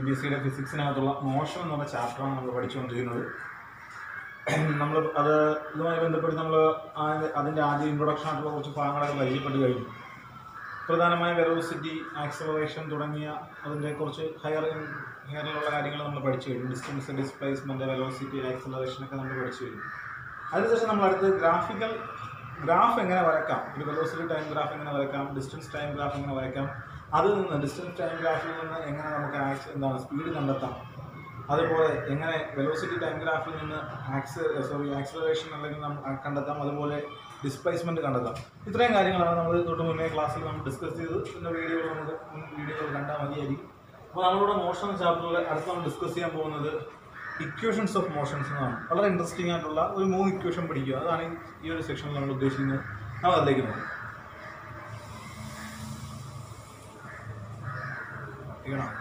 P സിയുടെ ഫിസിക്സിനകത്തുള്ള motion എന്ന് പറഞ്ഞ ചാപ്റ്ററാണ് നമ്മൾ പഠിച്ചുകൊണ്ടിരിക്കുന്നത് നമ്മൾ അത് ഇതുമായി ബന്ധപ്പെട്ട് നമ്മൾ അതിൻ്റെ ആദ്യ ഇൻട്രൊഡക്ഷൻ ആയിട്ടുള്ള കുറച്ച് ഭാഗങ്ങളൊക്കെ പരിചയപ്പെട്ട് കഴിഞ്ഞു പ്രധാനമായും വെലോസിറ്റി ആക്സലറേഷൻ തുടങ്ങിയ അതിൻ്റെ കുറച്ച് ഹയർ ഹയറിലുള്ള കാര്യങ്ങൾ നമ്മൾ പഠിച്ചു കഴിഞ്ഞു ഡിസ്റ്റൻസ് ഡിസ്പ്ലേസ്മെൻറ്റ് വെലോസിറ്റി ആക്സലറേഷൻ ഒക്കെ നമ്മൾ പഠിച്ചു കഴിഞ്ഞു അതിനുശേഷം നമ്മൾ അടുത്ത് ഗ്രാഫിക്കൽ ഗ്രാഫ് എങ്ങനെ വരക്കാം ഒരു വെലോസിറ്റി ടൈം ഗ്രാഫ് എങ്ങനെ വരക്കാം ഡിസ്റ്റൻസ് ടൈം ഗ്രാഫ് എങ്ങനെ വരയ്ക്കാം അതിൽ നിന്ന് ഡിസ്റ്റൻസ് ടൈം ഗ്രാഫിൽ നിന്ന് എങ്ങനെ നമുക്ക് ആക്സ് എന്താണ് സ്പീഡ് കണ്ടെത്താം അതുപോലെ എങ്ങനെ വെലോസിറ്റി ടൈം ഗ്രാഫിൽ നിന്ന് ആക്സ് സോറി ആക്സലറേഷൻ അല്ലെങ്കിൽ നമ്മൾ കണ്ടെത്താം അതുപോലെ ഡിസ്പ്ലേസ്മെൻറ്റ് കണ്ടെത്താം ഇത്രയും കാര്യങ്ങളാണ് നമ്മൾ തൊട്ട് മുന്നേ ക്ലാസ്സിൽ നമ്മൾ ഡിസ്കസ് ചെയ്ത് പിന്നെ വീഡിയോകൾ നമുക്ക് മുൻ വീഡിയോകൾ കണ്ടാൽ മതിയായിരിക്കും അപ്പോൾ നമ്മളിവിടെ മോഷൻ ചാപ്റ്ററിൽ അടുത്ത് നമ്മൾ ഡിസ്കസ് ചെയ്യാൻ പോകുന്നത് ഇക്വേഷൻസ് ഓഫ് മോഷൻസ് എന്നാണ് വളരെ ഇൻട്രസ്റ്റിംഗ് ആയിട്ടുള്ള ഒരു മൂന്ന് ഇക്വേഷൻ പഠിക്കുക അതാണ് ഈ ഒരു സെക്ഷനിൽ നമ്മൾ ഉദ്ദേശിക്കുന്നത് നമ്മൾ അതിലേക്ക് നോക്കാം ഇരിക്കണം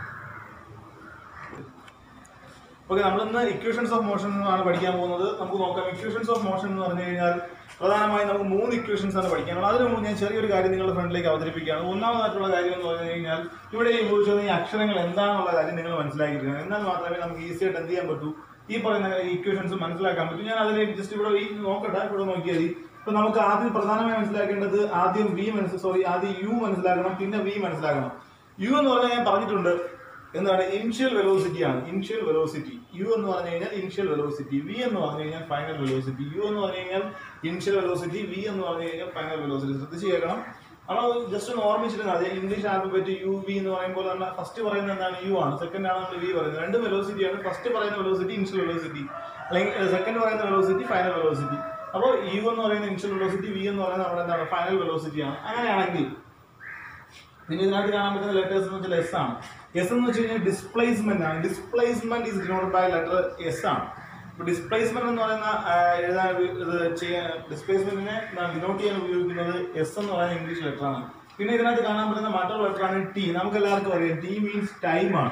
ഓക്കെ നമ്മൾ ഇന്ന് ഇക്വേഷൻസ് ഓഫ് മോഷൻ എന്നാണ് പഠിക്കാൻ പോകുന്നത് നമുക്ക് നോക്കാം ഇക്വേഷൻസ് ഓഫ് മോഷൻ എന്ന് പറഞ്ഞു കഴിഞ്ഞാൽ പ്രധാനമായും നമുക്ക് മൂന്ന് ഇക്വേഷൻസ് ആണ് പഠിക്കാനുള്ളത് അതിന് മുമ്പ് ഞാൻ ചെറിയൊരു കാര്യം നിങ്ങളുടെ ഫ്രണ്ടിലേക്ക് അവതരിപ്പിക്കുകയാണ് ഒന്നാമതായിട്ടുള്ള കാര്യം എന്ന് പറഞ്ഞു കഴിഞ്ഞാൽ ഇവിടെ ഈ ഉപയോഗിച്ചത് ഈ അക്ഷരങ്ങൾ എന്താണെന്നുള്ള കാര്യം നിങ്ങൾ മനസ്സിലാക്കിയിരിക്കണം എന്നാൽ മാത്രമേ നമുക്ക് ഈസി ആയിട്ട് എന്ത് ചെയ്യാൻ പറ്റൂ ഈ പറയുന്ന ഇക്വേഷൻസ് മനസ്സിലാക്കാൻ പറ്റും ഞാൻ അതിൽ ജസ്റ്റ് ഇവിടെ ഈ നോക്കട്ടെ ഇവിടെ നോക്കിയാൽ ഇപ്പൊ നമുക്ക് ആദ്യം പ്രധാനമായി മനസ്സിലാക്കേണ്ടത് ആദ്യം വി മനസ്സിൽ സോറി ആദ്യം യു മനസ്സിലാക്കണം പിന്നെ വി മനസ്സിലാക്കണം യു എന്ന് പറഞ്ഞാൽ ഞാൻ പറഞ്ഞിട്ടുണ്ട് എന്താണ് ഇനിഷ്യൽ വെലോസിറ്റി ആണ് ഇനിഷ്യൽ വെലോസിറ്റി യു എന്ന് പറഞ്ഞു കഴിഞ്ഞാൽ ഇനിഷ്യൽ വെലോസിറ്റി വി എന്ന് പറഞ്ഞു കഴിഞ്ഞാൽ ഫൈനൽ വെലോസിറ്റി യു എന്ന് പറഞ്ഞു കഴിഞ്ഞാൽ ഇനിഷ്യൽ വെലോസിറ്റി വി എന്ന് പറഞ്ഞു കഴിഞ്ഞാൽ ഫൈനൽ വെലോസിറ്റി ശ്രദ്ധിച്ച് കേൾക്കണം നമ്മൾ ജസ്റ്റ് ഒന്ന് ഓർമ്മിച്ചിരുന്നത് അതെ ഇംഗ്ലീഷ് ആൽഫബറ്റ് യു വി എന്ന് പറയുമ്പോൾ നമ്മൾ ഫസ്റ്റ് പറയുന്നത് എന്താണ് യു ആണ് സെക്കൻഡ് ആണ് നമ്മൾ വി പറയുന്നത് രണ്ട് വെലോസിറ്റി ആണ് ഫസ്റ്റ് പറയുന്ന വെലോസിറ്റി ഇനിഷ്യൽ വെലോസിറ്റി അല്ലെങ്കിൽ സെക്കൻഡ് പറയുന്ന വെലോസിറ്റി ഫൈനൽ വെലോസിറ്റി അപ്പോൾ യു എന്ന് പറയുന്ന ഇനിഷ്യൽ വെലോസിറ്റി വി എന്ന് പറയുന്നത് നമ്മുടെ എന്താണ് ഫൈനൽ വെലോസിറ്റി ആണ് അങ്ങനെയാണെങ്കിൽ പിന്നെ ഇതിനകത്ത് കാണാൻ പറ്റുന്ന ലെറ്റേഴ്സ് എന്ന് വെച്ചാൽ എസ് ആണ് എസ് എന്ന് വെച്ച് കഴിഞ്ഞാൽ ഡിസ്പ്ലേസ്മെന്റ് ആണ് displacement is denoted by letter S ആണ് ഇപ്പൊ ഡിസ്പ്ലേസ്മെന്റ് എന്ന് പറയുന്ന ആ, എഴുതാൻ ഉപ- ഇത് ചെയ്യാൻ ഡിസ്പ്ലേസ്മെന്റിനെ ഡിനോട്ട് ചെയ്യാൻ ഉപയോഗിക്കുന്നത് എസ് എന്ന് പറയുന്ന ഇംഗ്ലീഷ് ലെറ്റർ ആണ് പിന്നെ ഇതിനകത്ത് കാണാൻ പറ്റുന്ന മറ്റൊരു ലെറ്റർ ആണ് ടി നമുക്ക് എല്ലാവർക്കും അറിയാം ടി മീൻസ് ടൈം ആണ്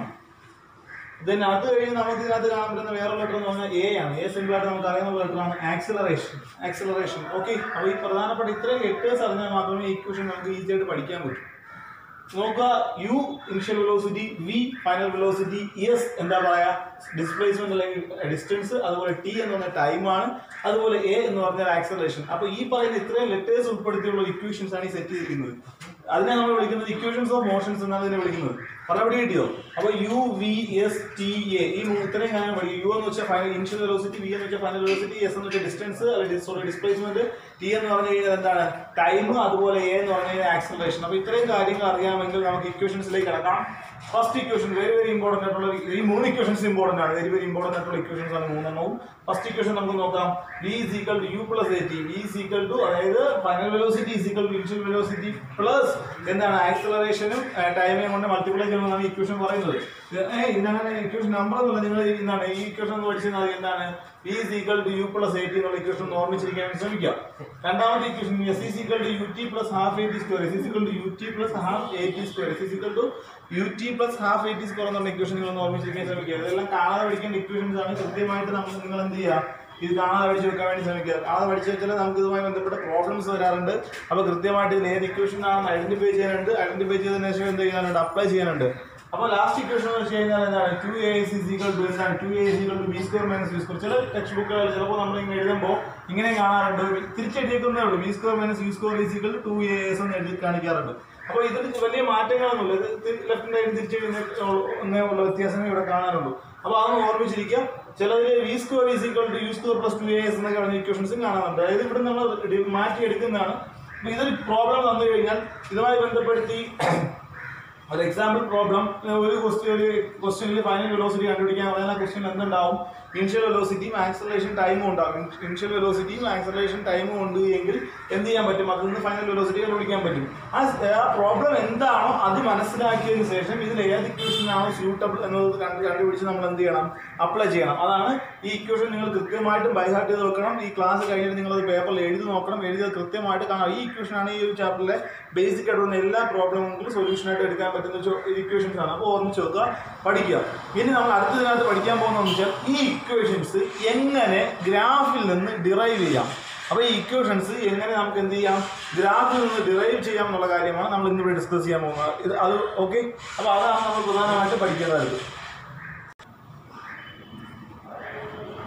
ദെൻ അത് കഴിഞ്ഞ് നമുക്ക് ഇതിനകത്ത് കാണാൻ പറ്റുന്ന വേറെ ലെറ്റർ എന്ന് പറഞ്ഞാൽ എ ആണ് എ സിമ്പിൾ ആയിട്ട് നമുക്ക് അറിയാവുന്ന ലെറ്റർ ആണ് ആക്സിലറേഷൻ ആക്സിലറേഷൻ ഓക്കെ അപ്പോൾ ഈ പ്രധാനപ്പെട്ട ഇത്രയും ലെറ്റേഴ്സ് അറിഞ്ഞാൽ മാത്രമേ ഇക്വേഷൻ നമുക്ക് ഈസി ആയിട്ട് പഠിക്കാൻ പറ്റൂ നോക്കുക U initial velocity V final velocity S എന്താ പറയാ ഡിസ്പ്ലേസ്മെന്റ് അല്ലെങ്കിൽ ഡിസ്റ്റൻസ് അതുപോലെ ടി എന്ന് പറഞ്ഞ ടൈമാണ് അതുപോലെ എ എന്ന് പറഞ്ഞാൽ ആക്സലറേഷൻ അപ്പൊ ഈ പറയുന്ന ഇത്രയും ലെറ്റേഴ്സ് ഉൾപ്പെടുത്തിയുള്ള ഇക്വേഷൻസ് ആണ് ഈ സെറ്റ് ചെയ്തിരിക്കുന്നത് അതിനെ നമ്മൾ വിളിക്കുന്നത് ഇക്വേഷൻസ് ഓഫ് മോഷൻസ് എന്നാണ് ഇതിനെ വിളിക്കുന്നത് മറുപടി കിട്ടിയോ അപ്പൊ U V S T A ഈ മൂ- ഇത്രയും കാര്യം പഠിക്കും യു എന്ന് വെച്ചാൽ ഫൈനൽ ഇനിഷ്യൽ വെലോസിറ്റി വി എന്ന് വെച്ചാൽ ഫൈനൽ വെലോസിറ്റി എസ് എന്ന് വെച്ചാൽ ഡിസ്റ്റൻസ് അല്ലെങ്കിൽ സോറി ഡിസ്പ്ലേസ്മെന്റ് ടി എന്ന് പറഞ്ഞു കഴിഞ്ഞാൽ എന്താണ് ടൈം അതുപോലെ എ എന്ന് പറഞ്ഞു കഴിഞ്ഞാൽ ആക്സലറേഷൻ അപ്പൊ ഇത്രയും കാര്യങ്ങൾ അറിയാമെങ്കിൽ നമുക്ക് ഇക്വേഷൻസിലേക്ക് കിടക്കാം first equation very very important ആയിട്ടുള്ള ഈ മൂന്ന് ഇക്വേഷൻസ് ഇമ്പോർട്ടന്റ് ആണ് വെരി വെരി ഇമ്പോർട്ടന്റ് ആയിട്ടുള്ള ഇക്വേഷൻസ് ആണ് മൂന്നെണ്ണവും ഫസ്റ്റ് ഇക്വേഷൻ നമുക്ക് നോക്കാം V is equal to U plus A T V is equal to അതായത് final velocity is equal to initial velocity plus എന്താണ് ആക്സലറേഷനും ടൈമിനെ കൊണ്ട് മൾട്ടിപ്ലൈ ചെയ്യുന്നതാണ് ഇക്വേഷൻ പറയുന്നത് ഇത് ഏയ് ഇതാണ് ഇക്വേഷൻ നമ്പർ എന്നുള്ള നിങ്ങൾ എന്താണ് ഈ ഇക്വേഷൻ എന്ന് പഠിച്ചിരുന്നത് എന്താണ് V is equal to U plus A T എന്നുള്ള ഇക്വേഷൻ ഓർമ്മിച്ചിരിക്കാൻ വേണ്ടി ശ്രമിക്കുക രണ്ടാമത്തെ equation S is equal to U T plus half A T square S is equal to U T plus half A T square S is equal to U T plus half A T square എന്നുള്ള equation നിങ്ങൾ ഒന്ന് ഓർമ്മിച്ചിരിക്കാൻ ശ്രമിക്കുക ഇതെല്ലാം കാണാതെ പഠിക്കേണ്ട equations ആണ് കൃത്യമായിട്ട് നമ്മൾ നിങ്ങൾ എന്ത് ചെയ്യുക ഇത് കാണാതെ പഠിച്ചു വെക്കാൻ വേണ്ടി ശ്രമിക്കുക കാണാതെ പഠിച്ചു വെച്ചാൽ നമുക്ക് ഇതുമായി ബന്ധപ്പെട്ട പ്രോബ്ലംസ് വരാറുണ്ട് അപ്പോൾ കൃത്യമായിട്ട് ഇതിൽ ഏത് ഇക്വേഷൻ ആണെന്ന് ഐഡന്റിഫൈ ചെയ്യാനുണ്ട് ഐഡന്റിഫൈ ചെയ്തതിനു ശേഷം എന്ത് ചെയ്യാനുണ്ട് അപ്ലൈ ചെയ്യാനുണ്ട് അപ്പോൾ ലാസ്റ്റ് ഇക്വേഷൻ എന്ന് വെച്ച് കഴിഞ്ഞാൽ എന്താണ് two A S is equal to എന്താണ് two A is equal to B square minus B square ചില ടെക്സ്റ്റ് ബുക്കുകൾ ചിലപ്പോൾ നമ്മൾ ഇങ്ങനെ എഴുതുമ്പോൾ ഇങ്ങനെ കാണാറുണ്ട് തിരിച്ചെഴുതിയേക്കുന്നേ ഉള്ളൂ B square minus U square is equal to A S എന്ന് എഴുതി കാണിക്കാറുണ്ട് അപ്പോൾ ഇതിൽ വലിയ മാറ്റങ്ങളൊന്നുമില്ല ഇത് ലെഫ്റ്റ് റൈറ്റ് തിരിച്ചെഴുതുന്ന ഉള്ള വ്യത്യാസമേ ഇവിടെ കാണാറുള്ളൂ അപ്പോൾ അതൊന്ന് ഓർമ്മിച്ചിരിക്കുക ചിലതിൽ V square is equal to U square plus two A S എന്നൊക്കെ പറഞ്ഞ ഇക്വേഷൻസും കാണാറുണ്ട് അതായത് ഇവിടെ നമ്മൾ ഡി- മാറ്റി എടുക്കുന്നതാണ് അപ്പോൾ ഇതൊരു പ്രോബ്ലം വന്നു കഴിഞ്ഞാൽ ഇതുമായി ബന്ധപ്പെടുത്തി ഒരു എക്സാമ്പിൾ പ്രോബ്ലം ഒരു ക്വസ്റ്റ്യൻ ഒരു ക്വസ്റ്റ്യനിൽ ഫൈനൽ വെലോസിറ്റി കണ്ടുപിടിക്കാൻ പറഞ്ഞാൽ ആ ക്വസ്റ്റ്യൻ എന്തുണ്ടാവും ഇനിഷ്യൽ വെലോസിറ്റിയും ആക്സലറേഷൻ ടൈമും ഉണ്ടാവും ഇനിഷ്യൽ വെലോസിറ്റിയും ആക്സലറേഷൻ ടൈമും ഉണ്ട് എങ്കിൽ എന്ത് ചെയ്യാൻ പറ്റും അതിൽ നിന്ന് ഫൈനൽ വെലോസിറ്റി കണ്ടുപിടിക്കാൻ പറ്റും ആ ആ പ്രോബ്ലം എന്താണോ അത് മനസ്സിലാക്കിയതിന് ശേഷം ഇതിൽ ഏത് ഇക്വേഷൻ ആണോ സ്യൂട്ടബിൾ എന്നത് കണ്ട് കണ്ടുപിടിച്ച് നമ്മൾ എന്ത് ചെയ്യണം അപ്ലൈ ചെയ്യണം അതാണ് ഈ ഇക്വേഷൻ നിങ്ങൾ കൃത്യമായിട്ട് ബൈഹാർട്ട് ചെയ്ത് വെക്കണം ഈ ക്ലാസ് കഴിഞ്ഞിട്ട് നിങ്ങൾ അത് പേപ്പറിൽ എഴുതി നോക്കണം എഴുതിയത് കൃത്യമായിട്ട് കാണാം ഈ ഇക്വേഷനാണ് ഈ ഒരു ചാപ്റ്ററിലെ ബേസിക് ആയിട്ട് വരുന്ന എല്ലാ പ്രോബ്ലമുകളും സൊല്യൂഷൻ ആയിട്ട് എടുക്കാൻ പറ്റുന്ന ഇക്വേഷൻസ് ആണ് അപ്പോൾ ഓർമ്മിച്ച് വെക്കുക പഠിക്കുക ഇനി നമ്മൾ അടുത്തതിനകത്ത് പഠിക്കാൻ പോകുന്നതെന്ന് വെച്ചാൽ ഈ ഇക്വേഷൻസ് എങ്ങനെ ഗ്രാഫിൽ നിന്ന് ഡിറൈവ് ചെയ്യാം അപ്പോൾ ഈ ഇക്വേഷൻസ് എങ്ങനെ നമുക്ക് എന്ത് ചെയ്യാം ഗ്രാഫിൽ നിന്ന് ഡിറൈവ് ചെയ്യാം എന്നുള്ള കാര്യമാണ് നമ്മൾ ഇന്നിവിടെ ഡിസ്കസ് ചെയ്യാൻ പോകുന്നത് ഇത് അത് ഓക്കെ അപ്പോൾ അതാണ് നമ്മൾ പ്രധാനമായിട്ട് പഠിക്കേണ്ടത്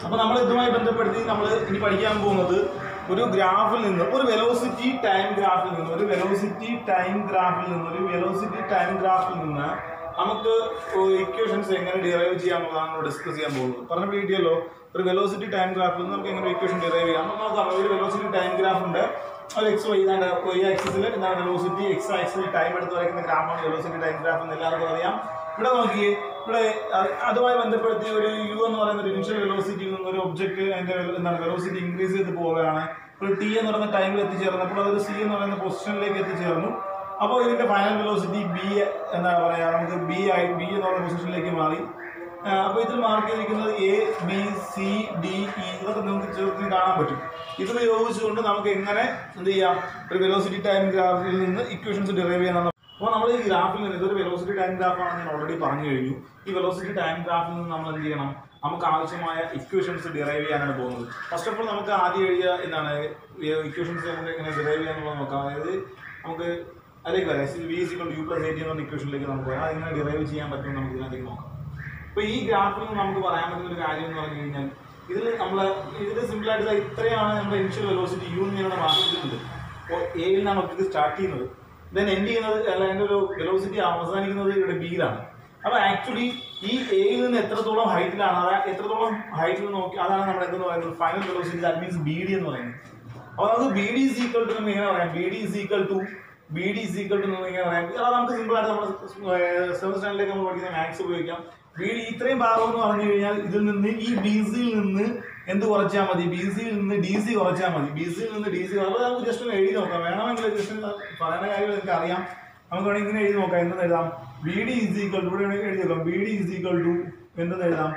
അപ്പൊ നമ്മൾ ഇതുമായി ബന്ധപ്പെടുത്തി നമ്മൾ ഇനി പഠിക്കാൻ പോകുന്നത് ഒരു ഗ്രാഫിൽ നിന്ന് ഒരു വെലോസിറ്റി ടൈം ഗ്രാഫിൽ നിന്ന് ഒരു വെലോസിറ്റി ടൈം ഗ്രാഫിൽ നിന്ന് ഒരു വെലോസിറ്റി ടൈം ഗ്രാഫിൽ നിന്ന് നമുക്ക് ഇക്വേഷൻസ് എങ്ങനെ ഡിറൈവ് ചെയ്യാമെന്നുള്ളതാണ് ഡിസ്കസ് ചെയ്യാൻ പോകുന്നത് പറഞ്ഞ വീഡിയോല്ലോ ഒരു വെലോസിറ്റി ടൈം ഗ്രാഫിൽ നിന്ന് നമുക്ക് എങ്ങനെ ഇക്വേഷൻ ഡിറൈവ് ചെയ്യാം നമുക്ക് നോക്കാം ഒരു വെലോസിറ്റി ടൈം ഗ്രാഫ് ഉണ്ട് ഒരു എക്സ് വൈ ഇതാണ് വൈ ആക്സിസിൽ എന്താണ് വെലോസിറ്റി എക്സ് ആക്സിൽ ടൈം എടുത്ത് വരയ്ക്കുന്ന ഗ്രാഫാണ് വെലോസിറ്റി ടൈം ഗ്രാഫ് എന്ന് എല്ലാവർക്കും അറിയാം ഇവിടെ നോക്കിയേ ഇവിടെ അ- അതുമായി ബന്ധപ്പെടുത്തി ഒരു യു എന്ന് പറയുന്ന ഒരു ഇനിഷ്യൽ വെലോസിറ്റിയിൽ നിന്ന് ഒരു ഒബ്ജക്റ്റ് അതിന്റെ വെല- എന്താണ് വെലോസിറ്റി ഇൻക്രീസ് ചെയ്ത് പോവുകയാണ് ഒരു ടി എന്ന് പറയുന്ന ടൈമിൽ എത്തിച്ചേർന്നപ്പോൾ അതൊരു സി എന്ന് പറയുന്ന പൊസിഷനിലേക്ക് എത്തിച്ചേർന്നു അപ്പോൾ ഇതിന്റെ ഫൈനൽ വെലോസിറ്റി ബി എന്താ പറയാ നമുക്ക് ബി ആയി ബി എന്ന് പറയുന്ന പൊസിഷനിലേക്ക് മാറി ആ, അപ്പൊ ഇതിൽ മാർക്ക് ചെയ്തിരിക്കുന്നത് A B C D E ഇതൊക്കെ നമുക്ക് ചേർത്ത് കാണാൻ പറ്റും ഇത് ഉപയോഗിച്ചുകൊണ്ട് നമുക്ക് എങ്ങനെ എന്ത് ചെയ്യാം ഒരു വെലോസിറ്റി ടൈം ഗ്രാഫിൽ നിന്ന് ഇക്വേഷൻസ് ഡിറൈവ് ചെയ്യാൻ അപ്പോൾ നമ്മൾ ഈ ഗ്രാഫിൽ നിന്ന് ഇതൊരു വെലോസിറ്റി ടൈം ഗ്രാഫാണ് ഞാൻ ഓൾറെഡി പറഞ്ഞു കഴിഞ്ഞു ഈ വെലോസിറ്റി ടൈം ഗ്രാഫിൽ നിന്ന് നമ്മൾ എന്ത് ചെയ്യണം നമുക്ക് ആവശ്യമായ ഇക്വേഷൻസ് ഡിറൈവ് ചെയ്യാനാണ് പോകുന്നത് ഫസ്റ്റ് ഓഫ് ഓൾ നമുക്ക് ആദ്യം എഴുതിയ എന്താണ് ഇക്വേഷൻസ് നമുക്ക് എങ്ങനെ ഡിറൈവ് ചെയ്യാന്നുള്ളത് നോക്കാം അതായത് നമുക്ക് അതിലേക്ക് വരാം V is equal U plus eighty എന്ന ഇക്വേഷനിലേക്ക് നമുക്ക് വരാം അതെങ്ങനെ ഡിറൈവ് ചെയ്യാൻ പറ്റും നമുക്ക് ഇതിനകത്തേക്ക് നോക്കാം അപ്പൊ ഈ ഗ്രാഫിൽ നിന്ന് നമുക്ക് പറയാൻ പറ്റുന്ന ഒരു കാര്യം എന്ന് പറഞ്ഞു കഴിഞ്ഞാൽ ഇതിൽ നമ്മൾ ഇതിൽ സിമ്പിൾ ആയിട്ട് ദാ ഇത്രയാണ് നമ്മുടെ ഇനിഷ്യൽ വെലോസിറ്റി യു എന്ന് ഞങ്ങളുടെ മാർക്ക് ചെയ്തിട്ടുണ്ട് അപ്പോൾ എയിൽ നിന്നാണ് ഒബ്ജക്ട് സ്റ്റാർട്ട് ചെയ്യുന്നത് ദെൻ എൻഡ് ചെയ്യുന്നത് അല്ല അതിന്റെ ഒരു വെലോസിറ്റി അവസാനിക്കുന്നത് ഇവിടെ ബിയിലാണ് അപ്പൊ ആക്ച്വലി ഈ എയിൽ നിന്ന് എത്രത്തോളം ഹൈറ്റിലാണ് അതായത് എത്രത്തോളം ഹൈറ്റിൽ നോക്കി അതാണ് നമ്മുടെ എന്തെന്ന് പറയുന്നത് final velocity that means B D എന്ന് പറയുന്നത് അപ്പൊ നമുക്ക് B D is equal to നമുക്ക് എങ്ങനെ പറയാം B D is equal to B D is equal to എങ്ങനെ പറയാം അത് നമുക്ക് സിമ്പിൾ ആയിട്ട് നമ്മുടെ സെവൻ സ്റ്റാൻഡിലേക്ക് നമ്മൾ പഠിക്കുന്ന മാത്സ് ഉപയോഗിക്കാം ബി ഡി ഇത്രയും ഭാഗം എന്ന് പറഞ്ഞു കഴിഞ്ഞാൽ ഇതിൽ നിന്ന് ഈ ബി സിയിൽ നിന്ന് എന്ത് കുറച്ചാൽ മതി ബി സിയിൽ നിന്ന് ഡി സി കുറച്ചാൽ മതി ബി സിയിൽ നിന്ന് ഡി സി അപ്പോൾ നമുക്ക് ജസ്റ്റ് ഒന്ന് എഴുതി നോക്കാം വേണമെങ്കിൽ ജസ്റ്റ് പറയുന്ന കാര്യം എനിക്ക് അറിയാം നമുക്ക് വേണമെങ്കിൽ ഇങ്ങനെ എഴുതി നോക്കാം എന്തെന്ന് എഴുതാം B D is equal to ഇവിടെ വേണമെങ്കിൽ എഴുതി നോക്കാം B D is equal to എന്തെന്ന് എഴുതാം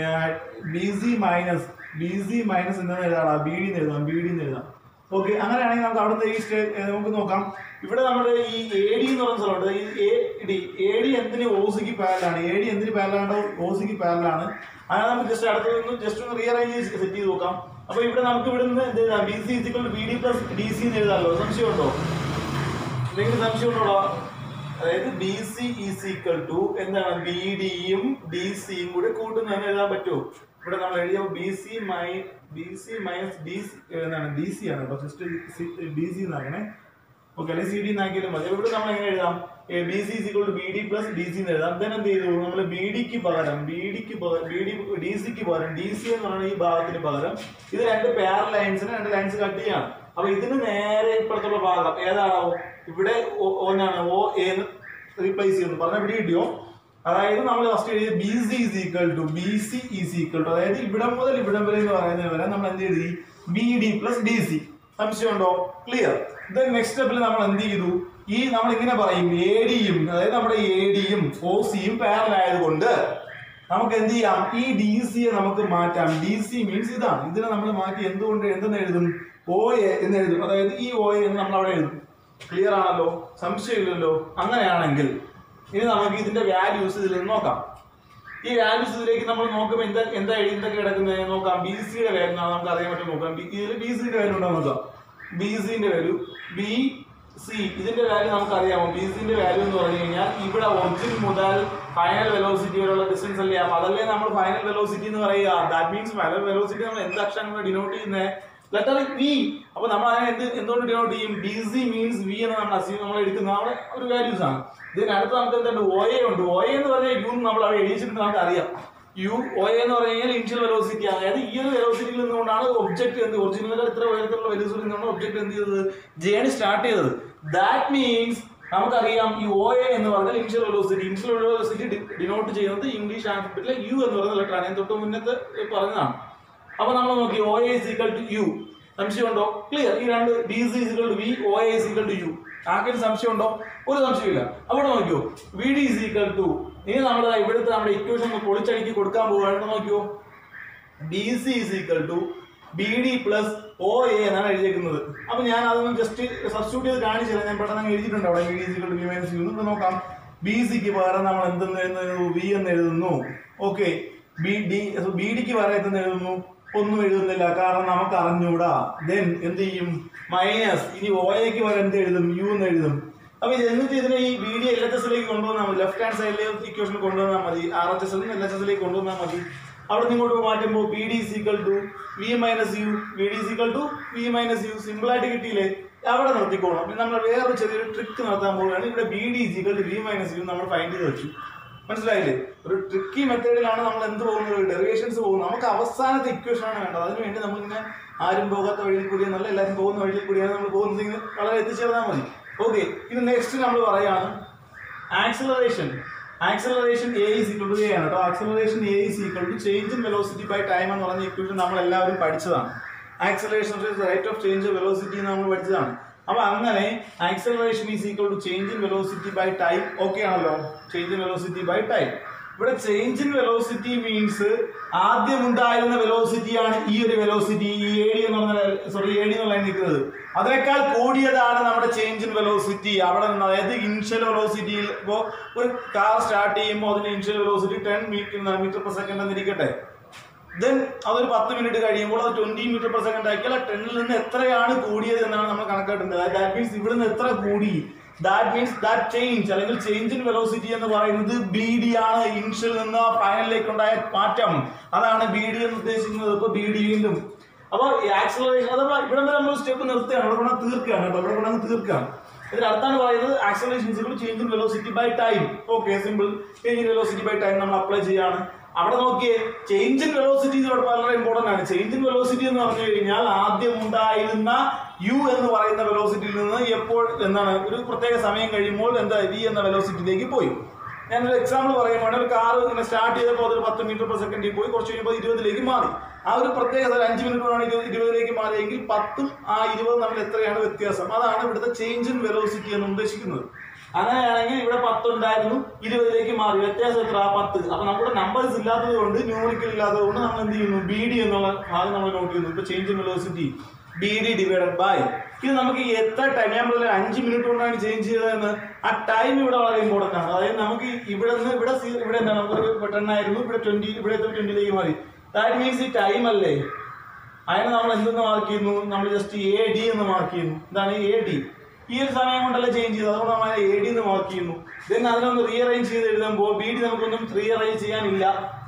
B C minus B C minus എന്തെന്ന് എഴുതാം ബി ഡി എന്ന് എഴുതാം ബി ഡി എന്ന് എഴുതാം ഓക്കെ അങ്ങനെയാണെങ്കിൽ നമുക്ക് അവിടുത്തെ ഈ സ്റ്റേ ഏ, നമുക്ക് നോക്കാം ഇവിടെ നമ്മുടെ ഈ എ ഡി എന്ന് പറയുന്ന സ്ഥലമുണ്ട് ഈ എ ഡി എ ഡി എന്തിന് ഓസിക്ക് പാരലാണ് എ ഡി എന്തിന് പാരലാണോ ഓസിക്ക് പാരലാണ് അങ്ങനെ നമുക്ക് ജസ്റ്റ് അടുത്ത് നിന്ന് ജസ്റ്റ് ഒന്ന് റീഅറേഞ്ച് സെറ്റ് ചെയ്ത് നോക്കാം അപ്പൊ ഇവിടെ നമുക്ക് ഇവിടെ നിന്ന് എന്ത് എഴുതാം B C is equal B D plus D C എന്ന് എഴുതാമല്ലോ സംശയമുണ്ടോ എന്തെങ്കിലും സംശയമുണ്ടോ അതായത് B C is equal to എന്താണ് ബി ഡിയും ഡി സിയും കൂടെ കൂട്ടുന്നതെന്ന് എഴുതാൻ പറ്റുമോ ഇവിടെ നമ്മൾ എഴുതിയ ബി സി മൈ B C minus D C എന്താണ് ഡി സി ആണ് കേട്ടോ ജസ്റ്റ് ഡി സി എന്നാക്കണേ ഓക്കെ അല്ലെങ്കിൽ സി ഡി എന്നാക്കിയാലും മതി അപ്പൊ ഇവിടെ നമ്മൾ എങ്ങനെ എഴുതാം B C equal to B D plus D C എന്ന് എഴുതാം then എന്ത് ചെയ്തു നമ്മൾ ബി ഡിക്ക് പകരം ബി ഡിക്ക് പകരം ബി ഡി ഡി സിക്ക് പകരം ഡി സി എന്ന് പറയുന്ന ഈ ഭാഗത്തിന് പകരം ഇത് രണ്ട് പെയർ ലൈൻസിന് രണ്ട് ലൈൻസ് കട്ട് ചെയ്യാണ് അപ്പൊ ഇതിന് നേരെ ഇപ്പുറത്തുള്ള ഭാഗം ഏതാണോ ഇവിടെ ഒ- ഒന്നാണ് ഓ എന്ന് റീപ്ലേസ് ചെയ്യുന്നു പറഞ്ഞ ഇവിടെ കിട്ടിയോ അതായത് നമ്മൾ ഫസ്റ്റ് എഴുതിയ B C is equal to B C is equal to അതായത് ഇവിടം മുതൽ ഇവിടം വരെ എന്ന് പറയുന്നത് വരെ നമ്മൾ എന്ത് എഴുതി B D plus D C സംശയമുണ്ടോ ക്ലിയർ ദെൻ നെക്സ്റ്റ് സ്റ്റെപ്പിൽ നമ്മൾ എന്ത് ചെയ്തു ഈ നമ്മൾ ഇങ്ങനെ പറയും എ ഡിയും അതായത് നമ്മുടെ എ ഡിയും ഒ സിയും പാരലായത് കൊണ്ട് നമുക്ക് എന്ത് ചെയ്യാം ഈ ഡി സിയെ നമുക്ക് മാറ്റാം ഡി സി മീൻസ് ഇതാണ് ഇതിനെ നമ്മൾ മാറ്റി എന്തുകൊണ്ട് എന്തെന്ന് എഴുതും ഒ എ എന്ന് എഴുതും അതായത് ഈ ഒ എ എന്ന് നമ്മൾ അവിടെ എഴുതും ക്ലിയർ ആണല്ലോ സംശയമില്ലല്ലോ അങ്ങനെയാണെങ്കിൽ ഇനി നമുക്ക് ഇതിന്റെ വാല്യൂസ് ഇതിൽ നിന്ന് നോക്കാം ഈ വാല്യൂസ് ഇതിലേക്ക് നമ്മൾ നോക്കുമ്പോൾ എന്താ എന്താ എഴുതി എന്തൊക്കെ കിടക്കുന്നത് നോക്കാം ബി സിയുടെ വാല്യൂ നമുക്ക് അറിയാൻ പറ്റും നോക്കാം ബി- ഇതിൽ ബി സിയുടെ വാല്യൂ ഉണ്ടോ നോക്കാം ബി സിന്റെ വാല്യൂ ബി സി ഇതിന്റെ വാല്യൂ നമുക്ക് അറിയാമോ ബി സിന്റെ വാല്യൂ എന്ന് പറഞ്ഞു കഴിഞ്ഞാൽ ഇവിടെ ഒറിജിൻ മുതൽ ഫൈനൽ വെലോസിറ്റി വരെയുള്ള ഡിസ്റ്റൻസ് അല്ലേ അപ്പൊ അതല്ലേ നമ്മൾ ഫൈനൽ വെലോസിറ്റി എന്ന് പറയുക ദാറ്റ് മീൻസ് ഫൈനൽ വെലോസിറ്റി നമ്മൾ എന്ത് അക്ഷരങ്ങൾ ഡിനോട്ട് ചെയ്യുന്നത് ലെറ്റർ വി അപ്പൊ നമ്മൾ അതിനെ എന്ത് എന്തുകൊണ്ട് ഡിനോട്ട് ചെയ്യും ബി സി മീൻസ് വി എന്ന് നമ്മൾ അസ്യൂം നമ്മൾ എടുക്കുന്ന നമ്മുടെ ഒരു വാല്യൂസ് ആണ് ഇതിനടുത്ത് നമുക്ക് എന്തുണ്ട് ഒ എ ഉണ്ട് ഒ എ എന്ന് പറഞ്ഞാൽ യു നമ്മൾ അവിടെ എഴുതിച്ചിട്ട് നമുക്ക് അറിയാം യു ഒ എ എന്ന് പറഞ്ഞു കഴിഞ്ഞാൽ ഇനിഷ്യൽ വെലോസിറ്റി ആണ് അതായത് ഈ ഒരു വെലോസിറ്റിയിൽ നിന്നുകൊണ്ടാണ് ഒബ്ജക്ട് എന്ത് ഒറിജിനൽ ഇത്ര ഉയരത്തിലുള്ള വെലോസിറ്റി നിന്നാണ് ഒബ്ജക്ട് എന്ത് ചെയ്തത് ജേണി സ്റ്റാർട്ട് ചെയ്തത് ദാറ്റ് മീൻസ് നമുക്കറിയാം ഈ ഒ എ എന്ന് പറഞ്ഞാൽ initial velocity initial velocity denote ചെയ്യുന്നത് ഇംഗ്ലീഷ് ആൽഫബറ്റിലെ യു എന്ന് പറയുന്ന ലെറ്ററാണ് ഞാൻ തൊട്ട് മുന്നത്തെ പറഞ്ഞതാണ് അപ്പൊ നമ്മൾ നോക്കി O A equal to U സംശയമുണ്ടോ ക്ലിയർ ഈ രണ്ട് D C equal to V O A equal to U ആർക്കും സംശയമുണ്ടോ ഒരു സംശയമില്ല അവിടെ നോക്കിയോ V D is equal to ഇനി നമ്മൾ ഇവിടുത്തെ നമ്മുടെ ഇക്വേഷൻ പൊളിച്ചടുക്കി കൊടുക്കാൻ പോവുകയാണ് നോക്കിയോ B C is equal to B D plus O A എന്നാണ് എഴുതിയേക്കുന്നത് അപ്പൊ ഞാൻ അതൊന്ന് ജസ്റ്റ് സബ്സ്റ്റിറ്റ്യൂട്ട് ചെയ്ത് കാണിച്ചു തരാം ഞാൻ പെട്ടെന്ന് അങ്ങ് എഴുതിയിട്ടുണ്ട് അവിടെ B D equal to B minus U നമുക്ക് നോക്കാം ബി സിക്ക് പകരം നമ്മൾ എന്തെന്ന് എഴുതുന്നു വി എന്ന് എഴുതുന്നു ഓക്കെ ബി ഡി ബി ഡിക്ക് പകരം എന്തെന്ന് എഴുതുന്നു ഒന്നും എഴുതുന്നില്ല കാരണം നമുക്ക് അറിഞ്ഞൂടാ ദെൻ എന്ത് ചെയ്യും മൈനസ് ഇനി ഒ എക്ക് പകരം എന്ത് എഴുതും യു എന്ന് എഴുതും അപ്പൊ ഇത് എന്നിട്ട് ഇതിനെ ഈ ബി ഡി എൽ എച്ച് എസിലേക്ക് കൊണ്ടുവന്നാൽ മതി ലെഫ്റ്റ് ഹാൻഡ് സൈഡിലെ ഇക്വേഷൻ കൊണ്ടുവന്നാൽ മതി R H S L L H എസിലേക്ക് കൊണ്ടുവന്നാൽ മതി അവിടെ നിന്ന് ഇങ്ങോട്ട് മാറ്റുമ്പോൾ B D is equal to V minus U V D is equal to V minus U simple ആയിട്ട് കിട്ടിയില്ലേ അവിടെ നിർത്തിക്കോളാം ഇനി നമ്മൾ വേറൊരു ചെറിയൊരു ട്രിക്ക് നടത്താൻ പോവുകയാണ് ഇവിടെ B D is equal to V minus U നമ്മൾ ഫൈൻഡ് ചെയ്ത് വെച്ചു മനസ്സിലായില്ലേ ഒരു ട്രിക്കി മെത്തേഡിലാണ് നമ്മൾ എന്ത് പോകുന്നത് ഡെറിവേഷൻസ് പോകുന്നത് നമുക്ക് അവസാനത്തെ ഇക്വേഷൻ ആണ് വേണ്ടത് അതിനുവേണ്ടി നമ്മളിങ്ങനെ ആരും പോകാത്ത വഴിയിൽ കൂടിയാണ് നല്ല എല്ലാവരും പോകുന്ന വഴിയിൽ കൂടിയാണ് നമ്മൾ പോകുന്നത് ഇങ്ങനെ വളരെ എത്തിച്ചേർന്നാൽ മതി ഓക്കെ ഇനി നെക്സ്റ്റ് നമ്മൾ പറയാണ് acceleration acceleration A is equal to A ആണ് കേട്ടോ acceleration A is equal to change in velocity by time എന്ന് പറഞ്ഞ ഇക്വേഷൻ നമ്മൾ എല്ലാവരും പഠിച്ചതാണ് acceleration rate of change velocity നമ്മൾ പഠിച്ചതാണ് അപ്പൊ അങ്ങനെ acceleration is equal to change in velocity by time okay ആണല്ലോ change in velocity by time ഇവിടെ ചേഞ്ച് ഇൻ വെലോസിറ്റി മീൻസ് ആദ്യം ഉണ്ടായിരുന്ന വെലോസിറ്റിയാണ് ഈ ഒരു വെലോസിറ്റി ഈ എ ഡി എന്ന് പറഞ്ഞ സോറി എ ഡി എന്നുള്ള നിൽക്കുന്നത് അതിനേക്കാൾ കൂടിയതാണ് നമ്മുടെ ചേഞ്ച് ഇൻ വെലോസിറ്റി അവിടെ നിന്ന് അതായത് ഇനിഷ്യൽ വെലോസിറ്റിയിൽ ഇപ്പോൾ ഒരു കാർ സ്റ്റാർട്ട് ചെയ്യുമ്പോൾ അതിന്റെ initial velocity ten metre metre per second എന്നിരിക്കട്ടെ ദെൻ അതൊരു പത്ത് മിനിറ്റ് കഴിയുമ്പോൾ അത് ട്വന്റി മീറ്റർ പെർ സെക്കൻഡ് ആക്കിയാൽ ടെന്നിൽ നിന്ന് എത്രയാണ് കൂടിയത് എന്നാണ് നമ്മൾ കണക്കാക്കേണ്ടത് ദാറ്റ് മീൻസ് ഇവിടെ നിന്ന് എത്ര കൂടി ദാറ്റ് മീൻസ് ദാറ്റ് ചേഞ്ച് അല്ലെങ്കിൽ ചേഞ്ച് ഇൻ വെലോസിറ്റി എന്ന് പറയുന്നത് ബി ഡി ആണ് ഇനിഷ്യൽ നിന്ന് ഫൈനലിലേക്ക് ഉണ്ടായ മാറ്റം അതാണ് ബി ഡി എന്ന് ഉദ്ദേശിക്കുന്നത് ഇപ്പൊ ബി ഡി വീണ്ടും അപ്പൊ ആക്സലറേഷൻ അഥവാ ഇവിടെ വരെ നമ്മൾ സ്റ്റെപ്പ് നിർത്തുകയാണ് ഇവിടെ കൊണ്ട് തീർക്കുകയാണ് കേട്ടോ ഇവിടെ കൊണ്ട് തീർക്കുകയാണ് ഇതിൽ അടുത്താണ് പറയുന്നത് acceleration change in velocity by time okay simple change in velocity by time നമ്മൾ അപ്ലൈ ചെയ്യാണ് അവിടെ നോക്കിയേ ചേഞ്ച് ഇൻ വെലോസിറ്റി ഇവിടെ വളരെ ഇമ്പോർട്ടന്റ് ആണ് ചേഞ്ച് ഇൻ വെലോസിറ്റി എന്ന് പറഞ്ഞു കഴിഞ്ഞാൽ ആദ്യം ഉണ്ടായിരുന്ന യു എന്ന് പറയുന്ന വെലോസിറ്റിയിൽ നിന്ന് എപ്പോൾ എന്താണ് ഒരു പ്രത്യേക സമയം കഴിയുമ്പോൾ എന്താ വി എന്ന വെലോസിറ്റിയിലേക്ക് പോയി ഞാനൊരു എക്സാമ്പിൾ പറയുമ്പോൾ ഒരു കാർ ഇങ്ങനെ സ്റ്റാർട്ട് ചെയ്തപ്പോൾ അതൊരു പത്ത് മീറ്റർ പെർ സെക്കൻഡിൽ പോയി കുറച്ച് കഴിയുമ്പോൾ ഇരുപതിലേക്ക് മാറി ആ ഒരു പ്രത്യേക ഒരു അഞ്ച് മിനിറ്റ് കൊണ്ടാണ് ഇരുപത് ഇരുപതിലേക്ക് മാറിയെങ്കിൽ പത്തും ആ ഇരുപതും തമ്മിൽ എത്രയാണ് വ്യത്യാസം അതാണ് ഇവിടുത്തെ ചേഞ്ച് ഇൻ വെലോസിറ്റി എന്ന് ഉദ്ദേശിക്കുന്നത് അങ്ങനെയാണെങ്കിൽ ഇവിടെ പത്ത് ഉണ്ടായിരുന്നു ഇരുപതിലേക്ക് മാറി വ്യത്യാസം എത്ര പത്ത് അപ്പൊ നമ്മുടെ നമ്പേഴ്സ് ഇല്ലാത്തത് കൊണ്ട് ന്യൂമറിക്കൽ ഇല്ലാത്തത് കൊണ്ട് നമ്മൾ എന്ത് ചെയ്യുന്നു ബി ഡി എന്നുള്ള ഭാഗം നമ്മൾ നോട്ട് ചെയ്യുന്നു ഇപ്പൊ change in velocity B D divided by ഇത് നമുക്ക് ഈ എത്ര ടൈം ഞാൻ പറഞ്ഞില്ല അഞ്ച് മിനിറ്റ് കൊണ്ടാണ് ചേഞ്ച് ചെയ്തതെന്ന് ആ ടൈം ഇവിടെ വളരെ ഇമ്പോർട്ടന്റ് ആണ് അതായത് നമുക്ക് ഇവിടെ നിന്ന് ഇവിടെ സീ- ഇവിടെ എന്താണ് നമുക്ക് ടെൻ ആയിരുന്നു ഇവിടെ ട്വന്റി ഇവിടെ ട്വന്റിയിലേക്ക് മാറി ദാറ്റ് മീൻസ് ഈ ടൈം അല്ലേ അതിന് നമ്മൾ എന്തെന്ന് മാർക്ക് ചെയ്യുന്നു നമ്മൾ ജസ്റ്റ് എ ഡി എന്ന് മാർക്ക് ചെയ്യുന്നു എന്താണ് എ ഡി ഈ ഒരു സമയം കൊണ്ടല്ലേ ചേഞ്ച് ചെയ്തത് അതുകൊണ്ട് നമ്മൾ എ ഡി എന്ന് മാർക്ക് ചെയ്യുന്നു ദെൻ അതിനൊന്ന് റീഅറേഞ്ച് ചെയ്ത് എഴുതുമ്പോൾ ബി ഡി നമുക്കൊന്നും റീഅറേഞ്ച് ചെയ്യാനില്ല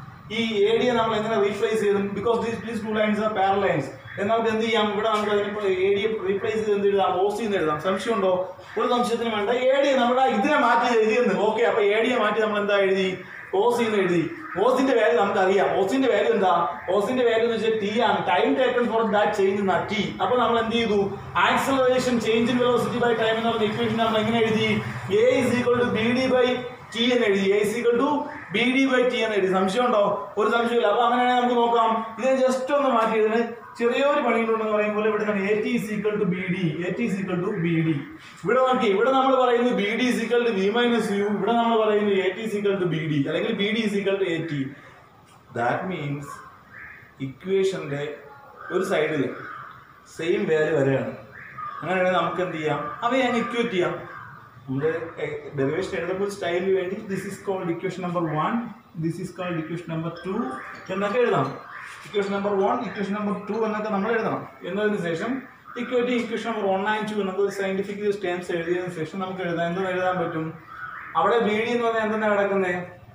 ഈ എ ഡിയെ നമ്മൾ എങ്ങനെ റീപ്ലേസ് ചെയ്തും because these these two lines are parallel lines നമുക്ക് എന്ത് ചെയ്യാം ഇവിടെ നമുക്ക് അതിനിപ്പോൾ എ ഡി റീപ്ലേസ് ചെയ്ത് എന്ത് എഴുതാം ഓ സി എന്ന് എഴുതാം സംശയമുണ്ടോ ഒരു സംശയത്തിന് വേണ്ട എ ഡി നമ്മുടെ ഇതിനെ മാറ്റി എഴുതിയെന്ന് ഓക്കെ അപ്പൊ എ ഡിയെ മാറ്റി നമ്മൾ എന്താ എഴുതി ഓസി എന്ന് എഴുതി ഓസിന്റെ വാല്യൂ നമുക്കറിയാം ഓസിന്റെ വാല്യൂ എന്താ ഓസിന്റെ വാല്യൂ എന്ന് വെച്ചാൽ ടി ആണ് time taken for that change എന്ന ടി അപ്പൊ നമ്മൾ എന്ത് ചെയ്തു acceleration change in velocity by time എന്ന് പറഞ്ഞ ഇക്വേഷൻ നമ്മൾ എങ്ങനെ എഴുതി A is equal to B D by T എന്ന് എഴുതി A is equal to B D by T എന്ന് എഴുതി സംശയമുണ്ടോ ഒരു സംശയമില്ല അപ്പൊ അങ്ങനെയാണെങ്കിൽ നമുക്ക് നോക്കാം ഇത് ജസ്റ്റ് ഒന്ന് മാറ്റി ഇതിന് ചെറിയൊരു പണികളുണ്ടെന്ന് പറയുമ്പോൾ ഇവിടെ നിന്ന് A T is equal to B D A T is equal to B D ഇവിടെ നോക്കി ഇവിടെ നമ്മൾ പറയുന്നു B D is equal to V minus U ഇവിടെ നമ്മൾ പറയുന്നു A T is equal to B D അല്ലെങ്കിൽ B D is equal to A T that means ഇക്വേഷന്റെ ഒരു സൈഡിൽ സെയിം വാല്യൂ വരെയാണ് അങ്ങനെയാണെങ്കിൽ നമുക്ക് എന്ത് ചെയ്യാം അവയെ അങ്ങ് ഇക്വേറ്റ് ചെയ്യാം നമ്മുടെ ഡെറിവേഷൻ എഴുതുമ്പോൾ സ്റ്റൈലിന് വേണ്ടി this is called equation number one this is called equation number two എന്നൊക്കെ എഴുതാം equation number one equation number two എന്നൊക്കെ നമ്മൾ എഴുതണം എന്നതിന് ശേഷം equate equation number one and two എന്നൊക്കെ ഒരു സയന്റിഫിക് സ്റ്റേംസ് എഴുതിയതിനു ശേഷം നമുക്ക് എഴുതാം എന്തെന്ന് എഴുതാൻ പറ്റും അവിടെ ബി ഡി എന്ന് പറഞ്ഞാൽ എന്തെന്നാണ് കിടക്കുന്നത്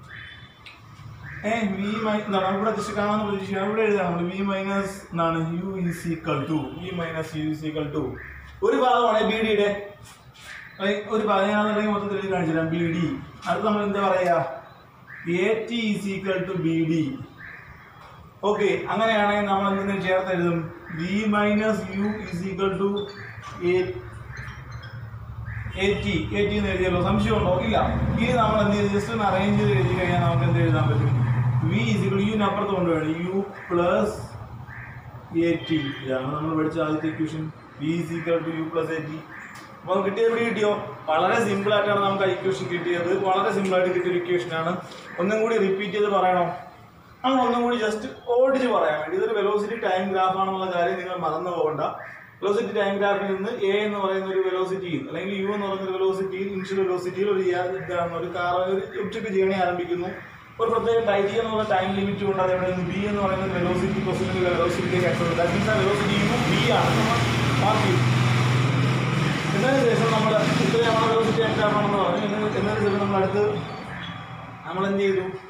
ഏഹ് വി മൈ എന്താണ് ഇവിടെ ജസ്റ്റ് കാണാമെന്ന് പ്രതീക്ഷിക്കാം ഇവിടെ എഴുതാം നമ്മൾ വി മൈനസ് എന്താണ് U is equal to V minus U is equal to ഒരു ഭാഗമാണ് ബി ഡിയുടെ ഒരു ഭാഗം ഞാൻ അല്ലെങ്കിൽ മൊത്തത്തിൽ എഴുതി കാണിച്ചു തരാം ബി ഡി അത് നമ്മൾ എന്താ പറയാ A T is equal to B D okay അങ്ങനെയാണെങ്കിൽ നമ്മൾ എന്തിനും ചേർത്ത് എഴുതും V minus U is equal to A eighty eighty എന്ന് എഴുതിയല്ലോ സംശയമുണ്ടോ ഇല്ല ഇനി നമ്മൾ എന്ത് ചെയ്ത് ജസ്റ്റ് ഒന്ന് അറേഞ്ച് ചെയ്ത് എഴുതി കഴിഞ്ഞാൽ നമുക്ക് എന്ത് എഴുതാൻ പറ്റും വി ഇസിക്കൾ യു അപ്പുറത്ത് കൊണ്ടുപോയി യു പ്ലസ് എയ്റ്റി ഇതാണ് നമ്മൾ പഠിച്ച ആദ്യത്തെ equation V is equal to U plus eighty അപ്പോൾ കിട്ടിയത് എവിടെ കിട്ടിയോ വളരെ സിമ്പിൾ ആയിട്ടാണ് നമുക്ക് ആ ഇക്വേഷൻ കിട്ടിയത് വളരെ സിമ്പിൾ ആയിട്ട് കിട്ടിയ ഒരു ഇക്വേഷൻ ആണ് ഒന്നും കൂടി റിപ്പീറ്റ് ചെയ്ത് പറയണോ നമ്മൾ ഒന്നും കൂടി ജസ്റ്റ് ഓടിച്ച് പറയാൻ വേണ്ടി ഇതൊരു വെലോസിറ്റി ടൈം ഗ്രാഫ് ആണെന്നുള്ള കാര്യം നിങ്ങൾ മറന്നു പോകണ്ട വെലോസിറ്റി ടൈം ഗ്രാഫിൽ നിന്ന് എ എന്ന് പറയുന്ന ഒരു വെലോസിറ്റിയിൽ അല്ലെങ്കിൽ യു എന്ന് പറയുന്ന ഒരു വെലോസിറ്റിയിൽ ഇനിഷ്യൽ വെലോസിറ്റിയിൽ ഒരു യാ- ഇതാണ് ഒരു കാർ ഒരു ഒബ്ജക്റ്റ് ജേണി ആരംഭിക്കുന്നു ഒരു പ്രത്യേക ടൈറ്റി എന്ന് പറയുന്ന ടൈം ലിമിറ്റ് കൊണ്ട് അത് എവിടെ നിന്ന് ബി എന്ന് പറയുന്ന വെലോസിറ്റി പൊസിഷൻ വെലോസിറ്റിയിലേക്ക് ആക്സസ് ദാറ്റ് മീൻസ് ആ വെലോസിറ്റി യു ബി ആണ് നമ്മൾ മാർക്ക് ചെയ്യും എന്നതിന് ശേഷം നമ്മൾ ഇത്രയും നമ്മുടെ വെലോസിറ്റി ടൈം ഗ്രാഫ് ആണെന്ന് പറഞ്ഞു എന്നതിന് എന്നതിന് ശേഷം നമ്മൾ അടുത്ത് നമ്മൾ എന്ത് ചെയ്തു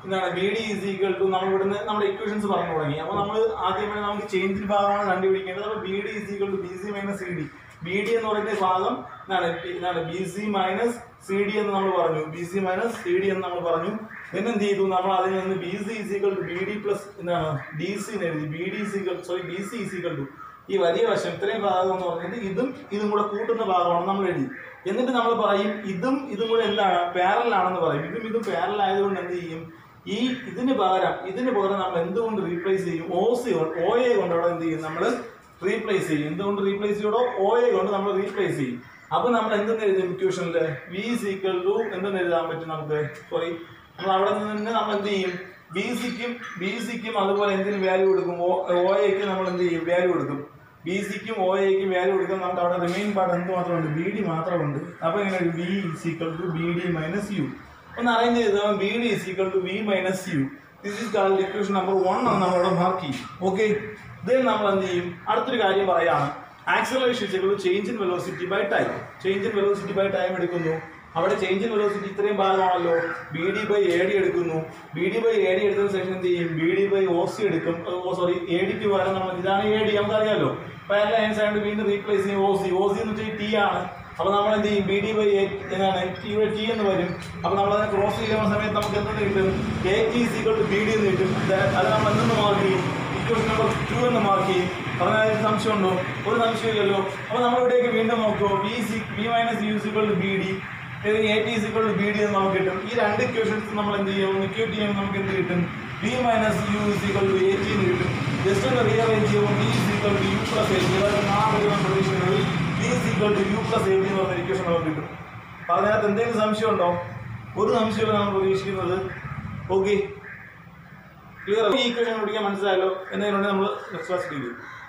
എന്താണ് B D is equal to നമ്മൾ ഇവിടുന്ന് നമ്മുടെ ഇക്വേഷൻസ് പറഞ്ഞു തുടങ്ങി അപ്പോൾ നമ്മൾ ആദ്യമായി നമുക്ക് ചേഞ്ചിൽ ഭാഗമാണ് കണ്ടുപിടിക്കേണ്ടത് അപ്പോൾ B D is equal to B C minus C D B D എന്ന് പറയുന്ന ഭാഗം എന്താണ് എന്താണ് B C minus C D എന്ന് നമ്മൾ പറഞ്ഞു B C minus C D എന്ന് നമ്മൾ പറഞ്ഞു then എന്ത് ചെയ്തു നമ്മൾ അതിൽ നിന്ന് B C is equal to B D plus എന്താണ് ഡി സി എന്ന് എഴുതി B D is equal sorry B C is equal to ഈ വലിയ വശം ഇത്രയും ഭാഗം എന്ന് പറഞ്ഞിട്ട് ഇതും ഇതും കൂടെ കൂട്ടുന്ന ഭാഗമാണ് നമ്മൾ എഴുതി എന്നിട്ട് നമ്മൾ പറയും ഇതും ഇതും കൂടെ എന്താണ് പാരലൽ ആണെന്ന് പറയും ഇതും ഇതും പാരലൽ ആയതുകൊണ്ട് എന്ത് ചെയ്യും ഈ ഇതിന് പകരം ഇതിന് പകരം നമ്മൾ എന്തുകൊണ്ട് റീപ്ലേസ് ചെയ്യും ഓ സി ഓ എ കൊണ്ട് അവിടെ എന്ത് ചെയ്യും നമ്മൾ റീപ്ലേസ് ചെയ്യും എന്തുകൊണ്ട് റീപ്ലേസ് ചെയ്യണോ ഓ എ കൊണ്ട് നമ്മൾ റീപ്ലേസ് ചെയ്യും അപ്പൊ നമ്മൾ എന്തെന്ന് എഴുതും ഇക്വേഷനില് വി ഈക്വൽ ടു എന്തെന്ന് എഴുതാൻ പറ്റും നമുക്ക് സോറി നമ്മൾ അവിടെ നിന്ന് നമ്മൾ എന്ത് ചെയ്യും ബി സിക്കും ബി സിക്കും അതുപോലെ എന്തിന് വാല്യൂ കൊടുക്കും ഒ എക്ക് നമ്മൾ എന്ത് ചെയ്യും വാല്യൂ കൊടുക്കും ബി സിക്കും ഒ എക്കും വാല്യൂ കൊടുക്കാൻ നമുക്ക് അവിടെ റിമെയിൻ പാർട്ട് എന്ത് മാത്രമുണ്ട് ബി ഡി മാത്രമുണ്ട് അപ്പൊ എങ്ങനെ B equal to B D minus U ഒന്ന് അറേഞ്ച് ചെയ്താൽ B D equal to V minus U this is called equation number one എന്ന് നമ്മളവിടെ മാർക്ക് ചെയ്യും ഓക്കെ ഇതിൽ നമ്മൾ എന്ത് ചെയ്യും അടുത്തൊരു കാര്യം പറയാണ് acceleration change in velocity by time change in velocity by time എടുക്കുന്നു അവിടെ ചേഞ്ച് ഇൻ വെലോസിറ്റി ഇത്രയും ഭാഗമാണല്ലോ B D by A D എടുക്കുന്നു B D by A D എടുത്തതിന് ശേഷം എന്ത് ചെയ്യും B D by O C എടുക്കും ഓ സോറി എ ഡിക്ക് പകരം നമ്മൾ ഇതാണ് എ ഡി നമുക്കറിയാലോ പാരലൽ ലൈൻസ് ആയിട്ട് വീണ്ടും റീപ്ലേസ് ചെയ്യും ഒ സി ഒ സി എന്ന് വെച്ചാൽ ടി ആണ് അപ്പൊ നമ്മൾ എന്ത് ചെയ്യും ബി ഡി ബൈ എ എന്താണ് ഇവിടെ ടി എന്ന് വരും അപ്പൊ നമ്മൾ അതിനെ ക്രോസ് ചെയ്യുന്ന സമയത്ത് നമുക്ക് എന്തെന്ന് കിട്ടും A T equal to B D എന്ന് കിട്ടും That- അത് നമ്മൾ എന്തെന്ന് മാർക്ക് ചെയ്യും ഇക്വേഷൻ നമ്പർ ടു എന്ന് മാർക്ക് ചെയ്യും പറഞ്ഞാൽ സംശയമുണ്ടോ ഒരു സംശയമില്ലല്ലോ അപ്പൊ നമ്മൾ ഇവിടേക്ക് വീണ്ടും നോക്കുമോ B C B minus U equal to B D A T equal to B D എന്ന് നമുക്ക് കിട്ടും ഈ രണ്ട് ഇക്വേഷൻസ് നമ്മൾ എന്ത് ചെയ്യും ഇക്വേറ്റ് ചെയ്യുമ്പോൾ നമുക്ക് എന്ത് കിട്ടും B minus U equal to A T എന്ന് കിട്ടും ജസ്റ്റ് ഒന്ന് റീഅറേഞ്ച് ചെയ്യുമ്പോൾ B equal to U plus A T അതായത് നാല് പ്രതീക്ഷിക്കുന്നത് B equal to U plus A T എന്ന് പറഞ്ഞ ഇക്വേഷൻ നമുക്ക് കിട്ടും അപ്പൊ അതിനകത്ത് എന്തെങ്കിലും സംശയമുണ്ടോ ഒരു സംശയമില്ല നമ്മൾ പ്രതീക്ഷിക്കുന്നത് ഓക്കെ ക്ലിയർ ഈ ഇക്വേഷൻ പഠിക്കാൻ മനസ്സിലായല്ലോ എന്നതിനുണ്ടെങ്കിൽ നമ്മൾ നെക്സ്റ്റ് ക്ലാസ് ചെയ്യും